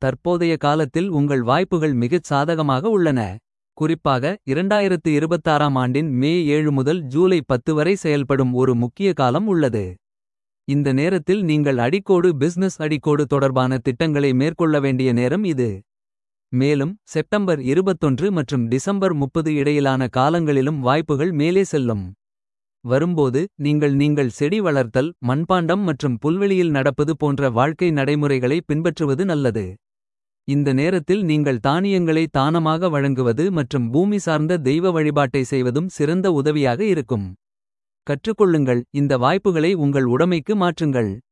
தற்போதைய காலத்தில் உங்கள் வாய்ப்புகள் மிகச் சாதகமாக உள்ளன. குறிப்பாக 2026ஆம் ஆண்டின் மே 7 முதல் ஜூலை 10 வரை செயல்படும் ஒரு முக்கிய காலம் உள்ளது. இந்த நேரத்தில் நீங்கள் அடிக்கோடு பிசினஸ் அடிக்கோடு தொடர்பான திட்டங்களை மேற்கொள்ள வேண்டிய நேரம் இது. மேலும் செப்டம்பர் 21 மற்றும் டிசம்பர் 30 இடையிலான காலங்களிலும் வாய்ப்புகள் மேலே செல்லும். வரும்போது நீங்கள் நீங்கள் செடி வளர்த்தல் மண்பாண்டம் மற்றும் புல்வெளியில் நடப்பது போன்ற வாழ்க்கை நடைமுறைகளை பின்பற்றுவது நல்லது. இந்த நேரத்தில் நீங்கள் தானியங்களை தானமாக வழங்குவது மற்றும் பூமி சார்ந்த தெய்வ வழிபாட்டை செய்வதும் சிறந்த உதவியாக இருக்கும். கற்றுக்கொள்ளுங்கள் இந்த வாய்ப்புகளை உங்கள் உடைமைக்கு மாற்றுங்கள்.